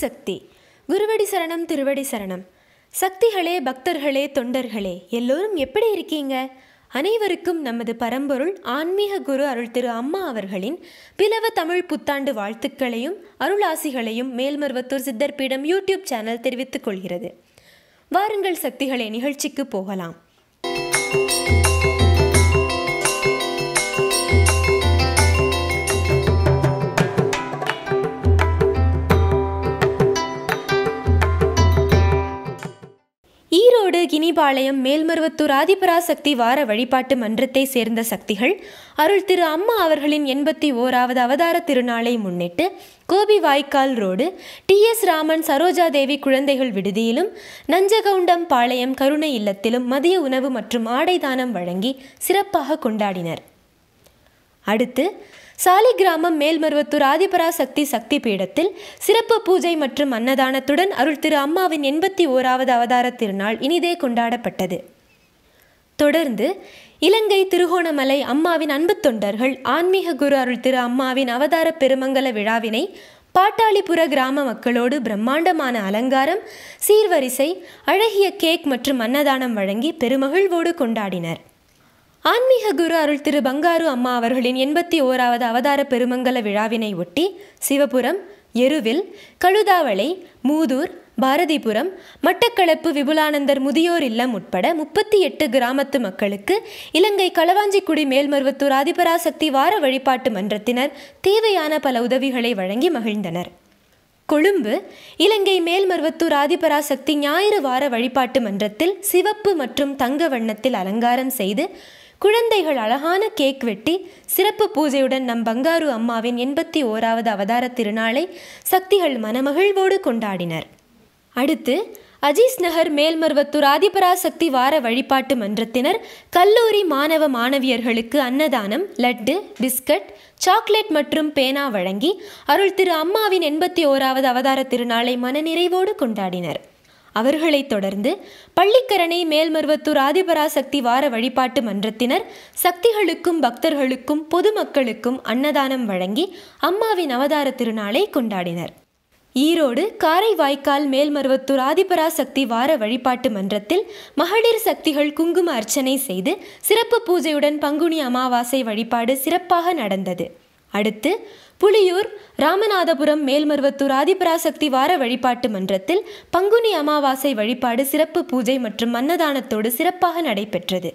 சக்தி குருவடி சரணம் திருவடி சரணம் சக்திகளே பக்தர்களே தொண்டர்களே எல்லோரும் எப்படி இருக்கீங்க அனைவருக்கும் நமது பரம்பொருள் ஆன்மீக குரு அருள் திரு அம்மா அவர்களின் பிளவ தமிழ் புத்தாண்டு வாழ்த்துக்களையும் அருளாசிகளையும் மேல்மருவத்தூர் சித்தர் பீடம் யூடியூப் சேனல் தெரிவித்துக் கொள்கிறது வாருங்கள் சக்திகளே நிகழ்ச்சிக்கு போகலாம் ஈரோடு கினிபாளையம் மேல்மருவத்தூர் ஆதிபராசக்தி வார வழிபாட்டு மன்றத்தை சேர்ந்த சக்திகள் அருள் திரு அம்மா அவர்களின் எண்பத்தி ஓராவது அவதார திருநாளை முன்னிட்டு கோபி வாய்க்கால் road T S Raman Saroja Devi குழந்தைகள் விடுதியிலும் நஞ்சகவுண்டம் பாளையம் கருணை இல்லத்திலும் மதிய உணவு மற்றும் ஆடை தானம் வழங்கி சிறப்பாக கொண்டாடினர் அடுத்து சாலிகிராமம் மேல்மருவத்தூர் ஆதிபராசக்தி சக்தி பீடத்தில் சிறப்பு பூஜை மற்றும் அன்னதானத்துடன் அருள் திரு அம்மாவின் எண்பத்தி ஓராவது அவதார திருநாள் இனிதே கொண்டாடப்பட்டது தொடர்ந்து இலங்கை திருகோணமலை அம்மாவின் அன்பு தொண்டர்கள் ஆன்மீக குரு அருள் திரு அம்மாவின் அவதார பெருமங்கல விழாவினை பாட்டாளிபுர கிராம மக்களோடு பிரம்மாண்டமான அலங்காரம் சீர்வரிசை அழகிய கேக் மற்றும் அன்னதானம் வழங்கி பெருமகிழ்வோடு கொண்டாடினர் ஆன்மீக குரு அருள் திரு பங்காரு அம்மா அவர்களின் எண்பத்தி ஓராவது அவதார பெருமங்கல விழாவினை ஒட்டி சிவபுரம் எருவில் கழுதாவளை மூதூர் பாரதிபுரம் மட்டக்களப்பு விபுலானந்தர் முதியோர் இல்லம் உட்பட முப்பத்தி எட்டு கிராமத்து மக்களுக்கு இலங்கை களவாஞ்சிக்குடி மேல்மருவத்தூர் ஆதிபராசக்தி வார வழிபாட்டு மன்றத்தினர் தேவையான பல உதவிகளை வழங்கி மகிழ்ந்தனர் கொழும்பு இலங்கை மேல்மருவத்தூர் ஆதிபராசக்தி ஞாயிறு வார வழிபாட்டு மன்றத்தில் சிவப்பு மற்றும் தங்க வண்ணத்தில் அலங்காரம் செய்து குழந்தைகள் அழகான கேக் வெட்டி சிறப்பு பூஜையுடன் நம் பங்காரு அம்மாவின் எண்பத்தி ஓராவது அவதார திருநாளை சக்திகள் மனமகிழ்வோடு கொண்டாடினர் அடுத்து அஜீஸ் நகர் மேல்மருவத்தூர் ஆதிபராசக்தி வார வழிபாட்டு மன்றத்தினர் கல்லூரி மாணவ மாணவியர்களுக்கு அன்னதானம் லட்டு பிஸ்கட் சாக்லேட் மற்றும் பேனா வழங்கி அருள் திரு அம்மாவின் எண்பத்தி ஓராவது அவதார திருநாளை மனநிறைவோடு கொண்டாடினர் அவர்களைத் தொடர்ந்து பள்ளிக்கரணை மேல்மருவத்தூர் ஆதிபராசக்தி வார வழிபாட்டு மன்றத்தினர் சக்திகளுக்கும் பக்தர்களுக்கும் பொதுமக்களுக்கும் அன்னதானம் வழங்கி அம்மாவின் அவதார திருநாளை கொண்டாடினர் ஈரோடு காரைவாய்க்கால் மேல்மருவத்தூர் ஆதிபராசக்தி வார வழிபாட்டு மன்றத்தில் மகளிர் சக்திகள் குங்கும அர்ச்சனை செய்து சிறப்பு பூஜையுடன் பங்குனி அமாவாசை வழிபாடு சிறப்பாக நடந்தது அடுத்து புலியூர் ராமநாதபுரம் மேல்மருவத்தூர் ஆதிபராசக்தி வார வழிபாட்டு மன்றத்தில் பங்குனி அமாவாசை வழிபாடு சிறப்பு பூஜை மற்றும் அன்னதானத்தோடு சிறப்பாக நடைபெற்றது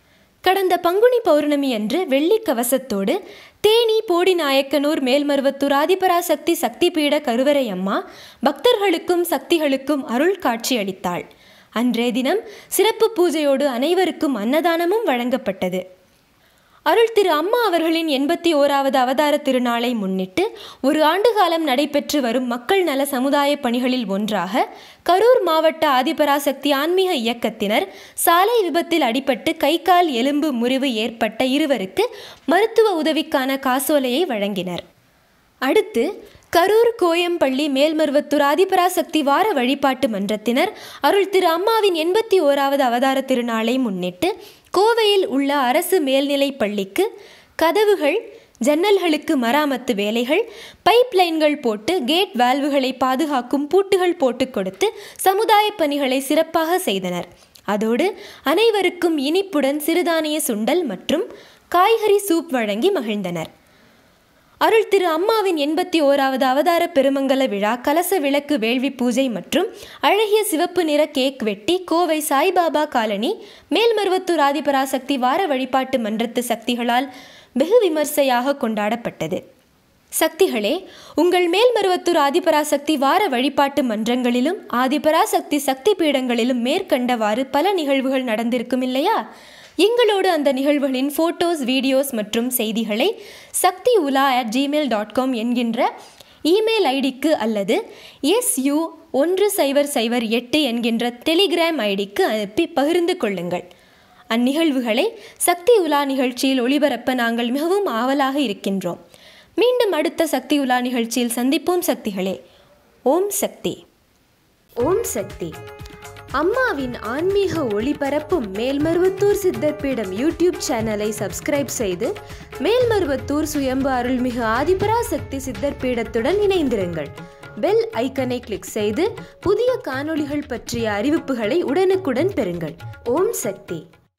கடந்த பங்குனி பௌர்ணமி அன்று வெள்ளி கவசத்தோடு தேனி போடிநாயக்கனூர் மேல்மருவத்தூர் ஆதிபராசக்தி சக்தி பீட கருவறை அம்மா பக்தர்களுக்கும் சக்திகளுக்கும் அருள் காட்சி அளித்தாள் அன்றைய தினம் சிறப்பு பூஜையோடு அனைவருக்கும் அன்னதானமும் வழங்கப்பட்டது அருள் திரு அம்மா அவர்களின் எண்பத்தி ஓராவது அவதார திருநாளை முன்னிட்டு ஒரு ஆண்டு காலம் நடைபெற்று வரும் மக்கள் நல சமுதாய பணிகளில் ஒன்றாக கரூர் மாவட்ட ஆதிபராசக்தி ஆன்மீக இயக்கத்தினர் சாலை விபத்தில் அடிபட்டு கை கால் எலும்பு முறிவு ஏற்பட்ட இருவருக்கு மருத்துவ உதவிக்கான காசோலையை வழங்கினர் அடுத்து கரூர் கோயம்பள்ளி மேல்மருவத்தூர் ஆதிபராசக்தி வார வழிபாட்டு மன்றத்தினர் அருள் திரு அம்மாவின் எண்பத்தி ஓராவது அவதார திருநாளை முன்னிட்டு கோவையில் உள்ள அரசு மேல்நிலைப் பள்ளிக்கு கதவுகள் ஜன்னல்களுக்கு மராமத்து வேலைகள் பைப் லைன்கள் போட்டு கேட் வால்வுகளை பாதுகாக்கும் பூட்டுகள் போட்டு கொடுத்து சமுதாய பணிகளை சிறப்பாக செய்தனர் அதோடு அனைவருக்கும் இனிப்புடன் சிறுதானிய சுண்டல் மற்றும் காய்கறி சூப் வழங்கி மகிழ்ந்தனர் அருள் திரு அம்மாவின் எண்பத்தி ஓராவது அவதார பெருமங்கல விழா கலச விளக்கு வேள்வி பூஜை மற்றும் அழகிய சிவப்பு நிற கேக் வெட்டி கோவை சாய்பாபா காலனி மேல்மருவத்தூர் ஆதிபராசக்தி வார வழிபாட்டு மன்றத்து சக்திகளால் வெகு விமர்சையாக கொண்டாடப்பட்டது சக்திகளே உங்கள் மேல்மருவத்தூர் ஆதிபராசக்தி வார வழிபாட்டு மன்றங்களிலும் ஆதிபராசக்தி சக்தி பீடங்களிலும் மேற்கண்டவாறு பல நிகழ்வுகள் நடந்திருக்கும் இல்லையா எங்களோடு அந்த நிகழ்வுகளின் ஃபோட்டோஸ் வீடியோஸ் மற்றும் செய்திகளை Sakthi Ula at Gmail dot com என்கின்ற இமெயில் ஐடிக்கு அல்லது எஸ்யூ ஒன்று சைபர் சைபர் எட்டு என்கின்ற டெலிகிராம் ஐடிக்கு அனுப்பி பகிர்ந்து கொள்ளுங்கள் அந்நிகழ்வுகளை சக்தி உலா நிகழ்ச்சியில் ஒளிபரப்ப நாங்கள் மிகவும் ஆவலாக இருக்கின்றோம் மீண்டும் அடுத்த சக்தி உலா நிகழ்ச்சியில் சந்திப்போம் சக்திகளே ஓம் சக்தி ஓம் சக்தி அம்மாவின் ஆன்மீக ஒளிபரப்பும் மேல்மருவத்தூர் சித்தர் பீடம் யூடியூப் சேனலை சப்ஸ்கிரைப் செய்து மேல்மருவத்தூர் சுயம்பு அருள்மிகு ஆதிபராசக்தி சித்தர் பீடத்துடன் இணைந்திருங்கள் பெல் ஐக்கனை கிளிக் செய்து புதிய காணொளிகள் பற்றிய அறிவிப்புகளை உடனுக்குடன் பெறுங்கள் ஓம் சக்தி